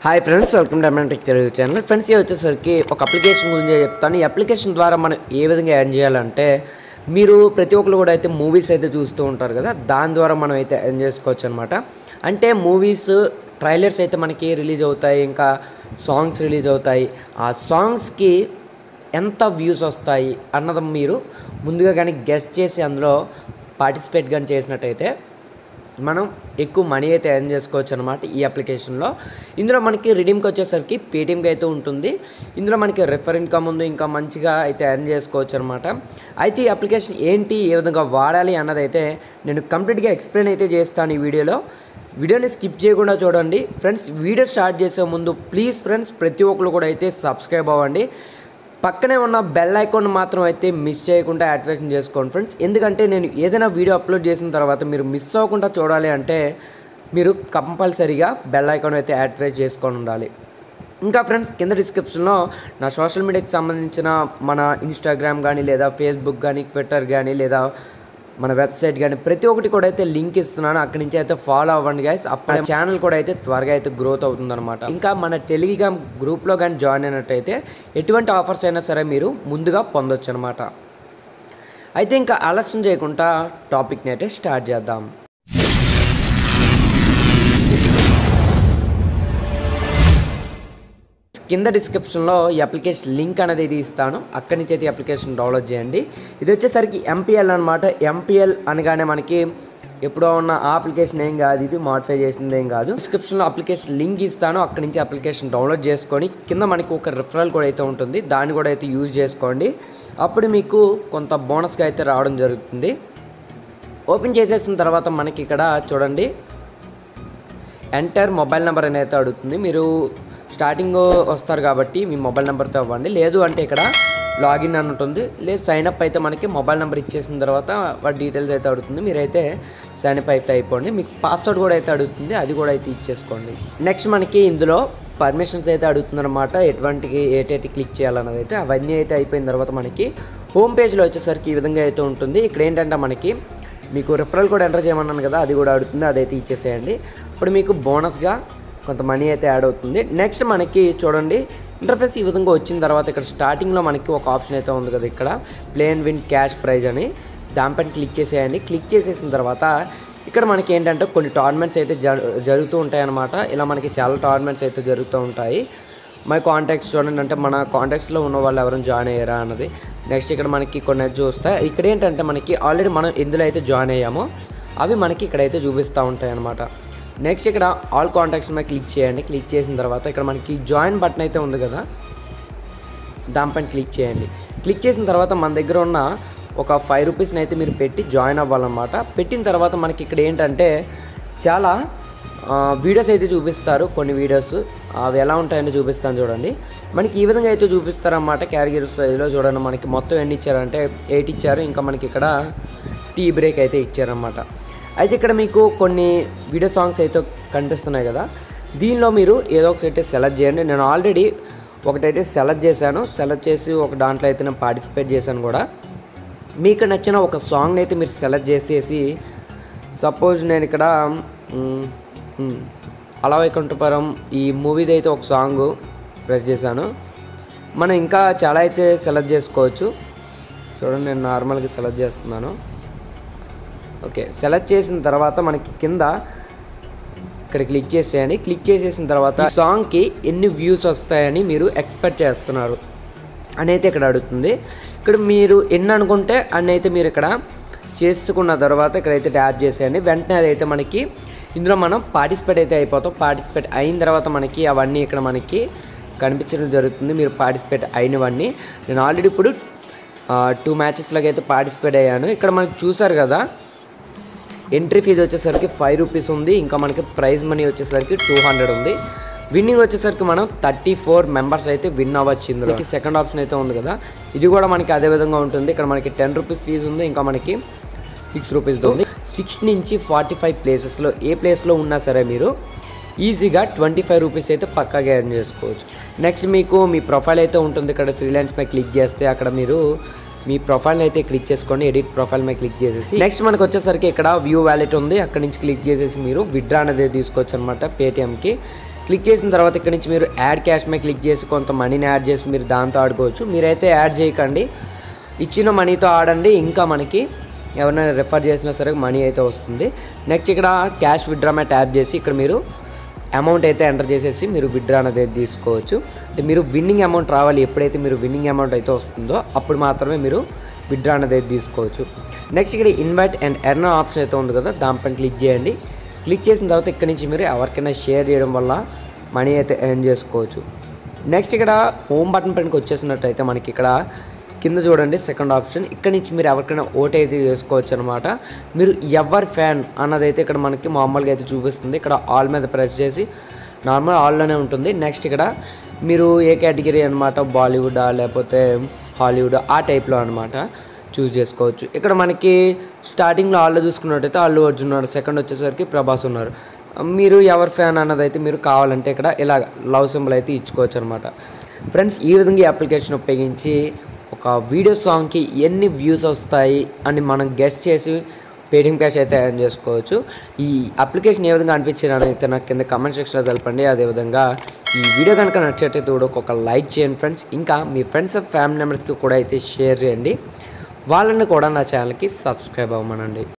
hi friends welcome to అమెటిక్ Telugu channel friends ఇది వచ్చేసరికి ఒక అప్లికేషన్ గురించి చెప్తాను ఈ అప్లికేషన్ ద్వారా మనం ఏ విధంగా ఎర్న్ చేయాలంటే మీరు ప్రతి ఒక్కరు కూడా అయితే మూవీస్ అయితే చూస్తూ ఉంటారు కదా దాని ద్వారా మనం అయితే ఎర్న్ చేసుకోవచ్చు అనమాట అంటే మూవీస్ ట్రైలర్స్ అయితే మనకి రిలీజ్ అవుతాయి ఇంకా సాంగ్స్ రిలీజ్ అవుతాయి ఆ సాంగ్స్కి ఎంత వ్యూస్ వస్తాయి అన్నది మీరు ముందుగా కానీ గెస్ట్ చేసి అందులో పార్టిసిపేట్ కానీ చేసినట్టయితే మనం ఎక్కువ మనీ అయితే ఎర్న్ చేసుకోవచ్చు అనమాట ఈ అప్లికేషన్లో ఇందులో మనకి రిడీమ్కి వచ్చేసరికి పేటీఎంకి అయితే ఉంటుంది ఇందులో మనకి రెఫర్ ఇన్కమ్ ఉంది ఇంకా మంచిగా అయితే ఎర్న్ చేసుకోవచ్చు అనమాట అయితే ఈ అప్లికేషన్ ఏంటి ఏ విధంగా వాడాలి అన్నదైతే నేను కంప్లీట్గా ఎక్స్ప్లెయిన్ అయితే చేస్తాను ఈ వీడియోలో వీడియోని స్కిప్ చేయకుండా చూడండి ఫ్రెండ్స్ వీడియో స్టార్ట్ చేసే ముందు ప్లీజ్ ఫ్రెండ్స్ ప్రతి ఒక్కరు కూడా అయితే సబ్స్క్రైబ్ అవ్వండి పక్కనే ఉన్న బెల్ ఐకాన్ మాత్రం అయితే మిస్ చేయకుండా యాక్టివేషన్ చేసుకోండి ఫ్రెండ్స్ ఎందుకంటే నేను ఏదైనా వీడియో అప్లోడ్ చేసిన తర్వాత మీరు మిస్ అవ్వకుండా చూడాలి అంటే మీరు కంపల్సరీగా బెల్ ఐకాన్ అయితే యాక్టివేట్ చేసుకొని ఉండాలి ఇంకా ఫ్రెండ్స్ కింద డిస్క్రిప్షన్లో నా సోషల్ మీడియాకి సంబంధించిన మన ఇన్స్టాగ్రామ్ కానీ లేదా ఫేస్బుక్ కానీ ట్విట్టర్ కానీ లేదా మన వెబ్సైట్ కానీ ప్రతి ఒక్కటి కూడా అయితే లింక్ ఇస్తున్నాను అక్కడి నుంచి అయితే ఫాలో అవ్వండి గైస్ అప్పుడు ఛానల్ కూడా అయితే త్వరగా అయితే గ్రోత్ అవుతుంది అనమాట ఇంకా మన టెలిగ్రామ్ గ్రూప్లో కానీ జాయిన్ అయినట్టయితే ఎటువంటి ఆఫర్స్ అయినా సరే మీరు ముందుగా పొందొచ్చు అనమాట అయితే ఇంకా ఆలస్యం చేయకుండా టాపిక్ని అయితే స్టార్ట్ చేద్దాం కింద డిస్క్రిప్షన్లో ఈ అప్లికేషన్ లింక్ అనేది ఇది ఇస్తాను అక్కడి నుంచి అయితే ఈ అప్లికేషన్ డౌన్లోడ్ చేయండి ఇది వచ్చేసరికి ఎంపీఎల్ అనమాట ఎంపీఎల్ అనగానే మనకి ఎప్పుడో ఉన్న ఆ అప్లికేషన్ ఏం కాదు ఇది మాడిఫై చేసింది ఏం కాదు డిస్క్రిప్షన్లో అప్లికేషన్ లింక్ ఇస్తాను అక్కడి నుంచి అప్లికేషన్ డౌన్లోడ్ చేసుకొని కింద మనకి ఒక రిఫరల్ కూడా అయితే ఉంటుంది దాన్ని కూడా అయితే యూజ్ చేసుకోండి అప్పుడు మీకు కొంత బోనస్గా అయితే రావడం జరుగుతుంది ఓపెన్ చేసేసిన తర్వాత మనకి ఇక్కడ చూడండి ఎంటర్ మొబైల్ నెంబర్ అనేది అయితే అడుగుతుంది మీరు స్టార్టింగ్ వస్తారు కాబట్టి మీ మొబైల్ నెంబర్తో ఇవ్వండి లేదు అంటే ఇక్కడ లాగిన్ అని ఉంటుంది లేదు సైన్ అప్ అయితే మనకి మొబైల్ నెంబర్ ఇచ్చేసిన తర్వాత వాటి డీటెయిల్స్ అయితే అడుగుతుంది మీరైతే సైన్ అప్ అయితే అయిపోండి మీకు పాస్వర్డ్ కూడా అయితే అడుగుతుంది అది కూడా అయితే ఇచ్చేసుకోండి నెక్స్ట్ మనకి ఇందులో పర్మిషన్స్ అయితే అడుగుతుంది అనమాట ఎటువంటి ఏటైతే క్లిక్ చేయాలన్నది అయితే అవన్నీ అయితే అయిపోయిన తర్వాత మనకి హోమ్ పేజ్లో వచ్చేసరికి ఈ విధంగా అయితే ఉంటుంది ఇక్కడ ఏంటంటే మనకి మీకు రిఫరల్ కూడా ఎంటర్ చేయమన్నాను కదా అది కూడా అడుగుతుంది అదైతే ఇచ్చేసేయండి ఇప్పుడు మీకు బోనస్గా కొంత మనీ అయితే యాడ్ అవుతుంది నెక్స్ట్ మనకి చూడండి ఇంటర్ఫేస్ ఈ విధంగా వచ్చిన తర్వాత ఇక్కడ స్టార్టింగ్లో మనకి ఒక ఆప్షన్ అయితే ఉంది కదా ఇక్కడ ప్లేన్ విన్ క్యాష్ ప్రైజ్ అని దానిపైన క్లిక్ చేసేయండి క్లిక్ చేసేసిన తర్వాత ఇక్కడ మనకి ఏంటంటే కొన్ని టోర్నమెంట్స్ అయితే జరు జరుగుతూ ఉంటాయి అన్నమాట ఇలా మనకి చాలా టోర్నమెంట్స్ అయితే జరుగుతూ ఉంటాయి మై కాంటాక్ట్స్ చూడండి అంటే మన కాంటాక్ట్స్లో ఉన్న వాళ్ళు ఎవరైనా జాయిన్ అయ్యారా అన్నది నెక్స్ట్ ఇక్కడ మనకి కొన్ని చూస్తాయి ఇక్కడ ఏంటంటే మనకి ఆల్రెడీ మనం ఎందులో అయితే జాయిన్ అయ్యామో అవి మనకి ఇక్కడైతే చూపిస్తూ ఉంటాయి అనమాట నెక్స్ట్ ఇక్కడ ఆల్ కాంటాక్ట్స్ మీద క్లిక్ చేయండి క్లిక్ చేసిన తర్వాత ఇక్కడ మనకి జాయిన్ బటన్ అయితే ఉంది కదా దానిపైన క్లిక్ చేయండి క్లిక్ చేసిన తర్వాత మన దగ్గర ఉన్న ఒక ఫైవ్ రూపీస్ని అయితే మీరు పెట్టి జాయిన్ అవ్వాలన్నమాట పెట్టిన తర్వాత మనకి ఇక్కడ ఏంటంటే చాలా వీడియోస్ అయితే చూపిస్తారు కొన్ని వీడియోస్ అవి ఎలా ఉంటాయని చూపిస్తాను చూడండి మనకి ఈ విధంగా అయితే చూపిస్తారన్నమాట క్యాటగిరీస్ వైజ్లో చూడండి మనకి మొత్తం ఎన్ని ఇచ్చారంటే ఎయిట్ ఇచ్చారు ఇంకా మనకి ఇక్కడ టీ బ్రేక్ అయితే ఇచ్చారన్నమాట అయితే ఇక్కడ మీకు కొన్ని వీడియో సాంగ్స్ అయితే కనిపిస్తున్నాయి కదా దీనిలో మీరు ఏదో ఒకటి అయితే సెలెక్ట్ చేయండి నేను ఆల్రెడీ ఒకటైతే సెలెక్ట్ చేశాను సెలెక్ట్ చేసి ఒక దాంట్లో అయితే నేను పార్టిసిపేట్ చేశాను కూడా మీకు నచ్చిన ఒక సాంగ్ని అయితే మీరు సెలెక్ట్ చేసేసి సపోజ్ నేను ఇక్కడ మ్, మ్, అలా వైకుంఠపురం ఈ మూవీది అయితే ఒక సాంగ్ ప్రెస్ చేశాను మనం ఇంకా చాలా అయితే సెలెక్ట్ చేసుకోవచ్చు చూడండి నేను నార్మల్గా సెలెక్ట్ చేస్తున్నాను ఓకే సెలెక్ట్ చేసిన తర్వాత మనకి కింద ఇక్కడ క్లిక్ చేసేయండి క్లిక్ చేసేసిన తర్వాత ఈ సాంగ్కి ఎన్ని వ్యూస్ వస్తాయని మీరు ఎక్స్పెక్ట్ చేస్తున్నారు అని అయితే ఇక్కడ అడుగుతుంది ఇక్కడ మీరు ఎన్ని అనుకుంటే అన్ని అయితే మీరు ఇక్కడ చేసుకున్న తర్వాత ఇక్కడైతే ట్యాప్ చేసేయండి వెంటనే అదైతే మనకి ఇందులో మనం పార్టిసిపేట్ అయితే అయిపోతాం పార్టిసిపేట్ అయిన తర్వాత మనకి అవన్నీ ఇక్కడ మనకి కనిపించడం జరుగుతుంది మీరు పార్టిసిపేట్ అయినవన్నీ నేను ఆల్రెడీ ఇప్పుడు టూ మ్యాచెస్లోకి అయితే పార్టిసిపేట్ అయ్యాను ఇక్కడ మనకి చూసారు కదా ఎంట్రీ ఫీజు వచ్చేసరికి ఫైవ్ రూపీస్ ఉంది ఇంకా మనకి ప్రైజ్ మనీ వచ్చేసరికి టూ హండ్రెడ్ ఉంది విన్నింగ్ వచ్చేసరికి మనం థర్టీ ఫోర్ మెంబర్స్ అయితే విన్ అవ్వచ్చు ఇందులో సెకండ్ ఆప్షన్ అయితే ఉంది కదా ఇది కూడా మనకి అదే విధంగా ఉంటుంది ఇక్కడ మనకి టెన్ రూపీస్ ఫీజు ఉంది ఇంకా మనకి సిక్స్ రూపీస్ ఉంది సిక్స్ నుంచి ఫార్టీ ఫైవ్ ప్లేసెస్లో ఏ ప్లేస్లో ఉన్నా సరే మీరు ఈజీగా ట్వంటీ ఫైవ్ రూపీస్ అయితే పక్కాగా ఎర్న్ చేసుకోవచ్చు నెక్స్ట్ మీకు మీ ప్రొఫైల్ అయితే ఉంటుంది ఇక్కడ త్రీ లైన్స్ పై క్లిక్ చేస్తే అక్కడ మీరు మీ ప్రొఫైల్ అయితే క్లిక్ చేసుకోండి ఎడిట్ ప్రొఫైల్ మీద క్లిక్ చేసేసి నెక్స్ట్ మనకు వచ్చేసరికి ఇక్కడ వ్యూ వ్యాలెట్ ఉంది అక్కడ నుంచి క్లిక్ చేసేసి మీరు విడ్రా అనేది తీసుకోవచ్చు అనమాట పేటిఎంకి క్లిక్ చేసిన తర్వాత ఇక్కడ నుంచి మీరు యాడ్ క్యాష్ మీద క్లిక్ చేసి కొంత మనీని యాడ్ చేసి మీరు దాంతో ఆడుకోవచ్చు మీరైతే యాడ్ చేయకండి ఇచ్చిన మనీతో ఆడండి ఇంకా మనకి ఎవరైనా రెఫర్ చేసినా సరే మనీ అయితే వస్తుంది నెక్స్ట్ ఇక్కడ క్యాష్ విత్డ్రా మీద ట్యాప్ చేసి ఇక్కడ మీరు అమౌంట్ అయితే ఎంటర్ చేసేసి మీరు విత్డ్రా అనేది తీసుకోవచ్చు అంటే మీరు విన్నింగ్ అమౌంట్ రావాలి ఎప్పుడైతే మీరు విన్నింగ్ అమౌంట్ అయితే వస్తుందో అప్పుడు మాత్రమే మీరు విత్డ్రా అనేది తీసుకోవచ్చు నెక్స్ట్ ఇక్కడ ఇన్వైట్ అండ్ ఎర్న్ ఆప్షన్ అయితే ఉంది కదా దానిపైన క్లిక్ చేయండి క్లిక్ చేసిన తర్వాత ఇక్కడ నుంచి మీరు ఎవరికైనా షేర్ చేయడం వల్ల మనీ అయితే ఎర్న్ చేసుకోవచ్చు నెక్స్ట్ ఇక్కడ హోమ్ బటన్ పైనకి వచ్చేసినట్టయితే మనకి ఇక్కడ కింద చూడండి సెకండ్ ఆప్షన్ ఇక్కడ నుంచి మీరు ఎవరికైనా ఓట్ అయితే చేసుకోవచ్చు అనమాట మీరు ఎవరి ఫ్యాన్ అన్నదైతే ఇక్కడ మనకి మామూలుగా అయితే చూపిస్తుంది ఇక్కడ ఆల్ మీద ప్రెస్ చేసి నార్మల్ ఆల్లోనే ఉంటుంది నెక్స్ట్ ఇక్కడ మీరు ఏ కేటగిరీ అనమాట బాలీవుడా లేకపోతే హాలీవుడ్ ఆ టైప్లో అనమాట చూస్ చేసుకోవచ్చు ఇక్కడ మనకి స్టార్టింగ్లో ఆల్లో చూసుకున్నట్టయితే అల్లు అర్జున్ ఉన్నారు సెకండ్ వచ్చేసరికి ప్రభాస్ ఉన్నారు మీరు ఎవరి ఫ్యాన్ అన్నదైతే మీరు కావాలంటే ఇక్కడ ఇలా లవ్ సింబల్ అయితే ఇచ్చుకోవచ్చు అనమాట ఫ్రెండ్స్ ఈ విధంగా ఈ అప్లికేషన్ ఉపయోగించి ఒక వీడియో సాంగ్కి ఎన్ని వ్యూస్ వస్తాయి అని మనం గెస్ట్ చేసి పేటిఎం క్యాష్ అయితే ఎర్న్ చేసుకోవచ్చు ఈ అప్లికేషన్ ఏ విధంగా అనిపించింది అని అయితే నాకు కింద కమెంట్ సెక్షన్లో తెలపండి అదేవిధంగా ఈ వీడియో కనుక నచ్చట్టయితే కూడా ఒక లైక్ చేయండి ఫ్రెండ్స్ ఇంకా మీ ఫ్రెండ్స్ అండ్ ఫ్యామిలీ మెంబర్స్కి కూడా అయితే షేర్ చేయండి వాళ్ళని కూడా నా ఛానల్కి సబ్స్క్రైబ్ అవ్వమనండి